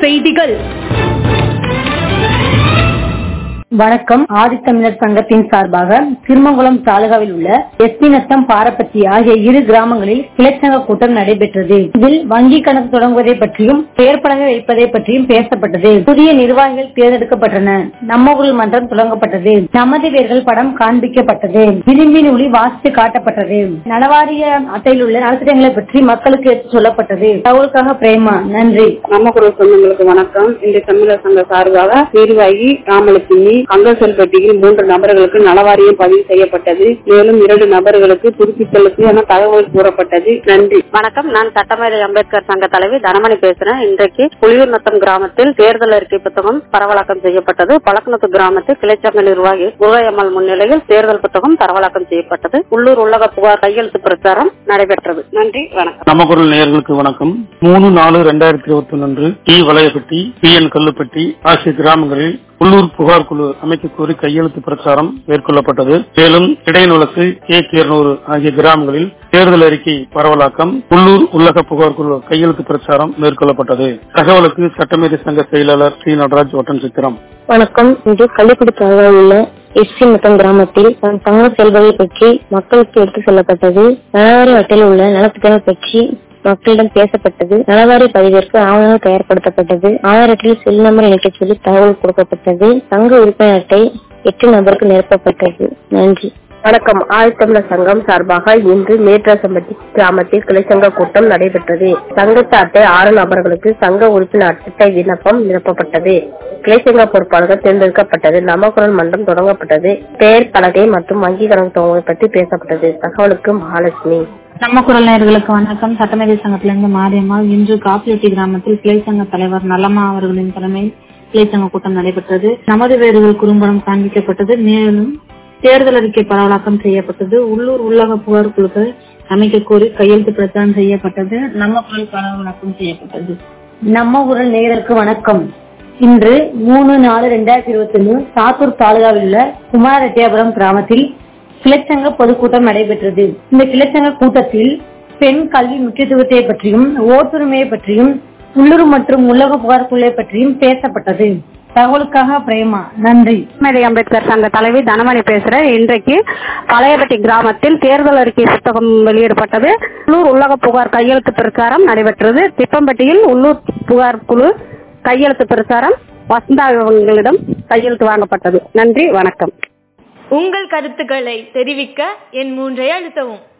செய்திகள் வணக்கம் ஆதித்தமிழர் சங்கத்தின் சார்பாக திருமங்குளம் தாலுகாவில் உள்ள எஸ்பி நத்தம் பாரப்பட்டி ஆகிய இரு கிராமங்களில் கிளைச்சங்க கூட்டம் நடைபெற்றது இதில் வங்கி கணக்கு தொடங்குவதை பற்றியும் பெயர் பலகை வைப்பதை பற்றியும் பேசப்பட்டது புதிய நிர்வாகிகள் தேர்ந்தெடுக்கப்பட்டன நம்ம ஊரில் மன்றம் தொடங்கப்பட்டது நமது வேர்கள் படம் காண்பிக்கப்பட்டது விளிம்பின் ஒளி வாசித்து காட்டப்பட்டது நலவாரிய அட்டையில் உள்ள நலத்திட்டங்களை பற்றி மக்களுக்கு எடுத்து சொல்லப்பட்டது தகவலுக்காக பிரேமா நன்றி நம்ம குரல் சொந்தங்களுக்கு வணக்கம் இந்த தமிழர் சங்க சார்பாக நிர்வாகி ராமலட்சுமி கங்கசல்பட்டியில் மூன்று நபர்களுக்கு நலவாரியம் பதிவு செய்யப்பட்டது மேலும் இரண்டு நபர்களுக்கு புதுப்பித்தலுக்கு என தகவல் கூறப்பட்டது நன்றி வணக்கம் நான் சட்டமேதை அம்பேத்கர் சங்க தலைவி தனமணி பேசுறேன் இன்றைக்கு புலியூர் நத்தம் கிராமத்தில் தேர்தல் அறிக்கை புத்தகம் பரவலாக்கம் செய்யப்பட்டது பழக்கநத்து கிராமத்தில் கிளைச்சங்க நிர்வாகி முருகையம்மாள் முன்னிலையில் தேர்தல் புத்தகம் பரவலாக்கம் செய்யப்பட்டது உள்ளூர் உள்ளக புகார் கையெழுத்து பிரச்சாரம் நடைபெற்றது நன்றி வணக்கம் நம்ம குரல் நேயர்களுக்கு வணக்கம் மூணு நாலு ரெண்டாயிரத்தி இருபத்தி ஒன்று அன்று T Valayapatti P N Kallupatti ஆகிய கிராமங்களில் உள்ளூர் புகார் குழு அமைக்க கோரி கையெழுத்து பிரச்சாரம் மேற்கொள்ளப்பட்டது மேலும் இடைநுழக்கு கே இருநூறு ஆகிய கிராமங்களில் தேர்தல் அறிக்கை பரவலாக்கம் உள்ளூர் உள்ளக புகார் குழு கையெழுத்து பிரச்சாரம் மேற்கொள்ளப்பட்டது தகவலுக்கு சட்டமேதை சங்க செயலாளர் ஸ்ரீ நடராஜ் ஒட்டன் சித்திரம் வணக்கம் இன்று கள்ளிக்குடி தாழ்வால் உள்ள எஸ்சி மத்தம் கிராமத்தில் தன் தங்க செல்வதை பற்றி மக்களுக்கு எடுத்து சொல்லப்பட்டது நலவாரி அட்டையில் உள்ள நலத்திட்டங்கள் பற்றி மக்களிடம் பேசப்பட்டது நலவாரி பதிவிற்கு ஆவணங்கள் தயார்படுத்தப்பட்டது ஆதார் அட்டையில் செல் நம்பர் இணைக்க சொல்லி தகவல் கொடுக்கப்பட்டது தங்க உறுப்பினர் அட்டை எட்டு நபருக்கு நிரப்பப்பட்டது நன்றி வணக்கம் ஆழ்த்தமிழர் சங்கம் சார்பாக இன்று மேற்றாசம்பட்டி கிராமத்தில் கிளைச்சங்க கூட்டம் நடைபெற்றது சங்கத்து அட்டை ஆறு நபர்களுக்கு சங்க உறுப்பினர் அட்டை விண்ணப்பம் நிரப்பப்பட்டது கிளைச்சங்க பொறுப்பாளர்கள் தேர்ந்தெடுக்கப்பட்டது நமக்குரல் மன்றம் தொடங்கப்பட்டது பெயர் பலகை மற்றும் வங்கி கணக்கு துவங்குவது பற்றி பேசப்பட்டது தகவலுக்கு மகாலட்சுமி நம்ம குரல் நேயர்களுக்கு வணக்கம் சட்டமேதை சங்கத்திலிருந்து மாரியம்மாள் இன்று காப்பியொட்டி கிராமத்தில் கிளை சங்க தலைவர் நல்லம்மா அவர்களின் தலைமையில் கிளை சங்க கூட்டம் நடைபெற்றது நமது வேர்கள் குறும்படம் காண்பிக்கப்பட்டது மேலும் தேர்தல் அறிக்கை பரவலாக்கம் செய்யப்பட்டது உள்ளூர் உள்ளக புகார் குழுக்கள் அமைக்க கோரி கையெழுத்து பிரச்சாரம் செய்யப்பட்டது நம்ம குரல் பரவலாக்கம் செய்யப்பட்டது நம்ம ஊரல் நேயருக்கு வணக்கம் இன்று மூணு நாலு ரெண்டாயிரத்தி இருபத்தி ஒண்ணு சாத்தூர் தாலுகாவில் உள்ள குமாரரெட்டியாபுரம் கிராமத்தில் கிளைச்சங்க பொதுக்கூட்டம் நடைபெற்றது இந்த கிளைச்சங்க கூட்டத்தில் பெண் கல்வி முக்கியத்துவத்தை பற்றியும் ஓட்டுரிமையை பற்றியும் உள்ளூர் மற்றும் உலக புகார் குழுவை பற்றியும் பேசப்பட்டது தகவலுக்காக பிரேமா நன்றி மேதை அம்பேத்கர் சங்க தலைவி தனமணி பேசுறேன் இன்றைக்கு பழையப்பட்டி கிராமத்தில் தேர்தல் அறிக்கை புத்தகம் வெளியிடப்பட்டது உள்ளூர் உள்ளக புகார் கையெழுத்து பிரச்சாரம் நடைபெற்றது திப்பம்பட்டியில் உள்ளூர் புகார் குழு கையெழுத்து பிரச்சாரம் வசந்தா அவர்களிடம் கையெழுத்து வாங்கப்பட்டது நன்றி வணக்கம் உங்கள் கருத்துக்களை தெரிவிக்க என் மூன்றை அழுத்தவும்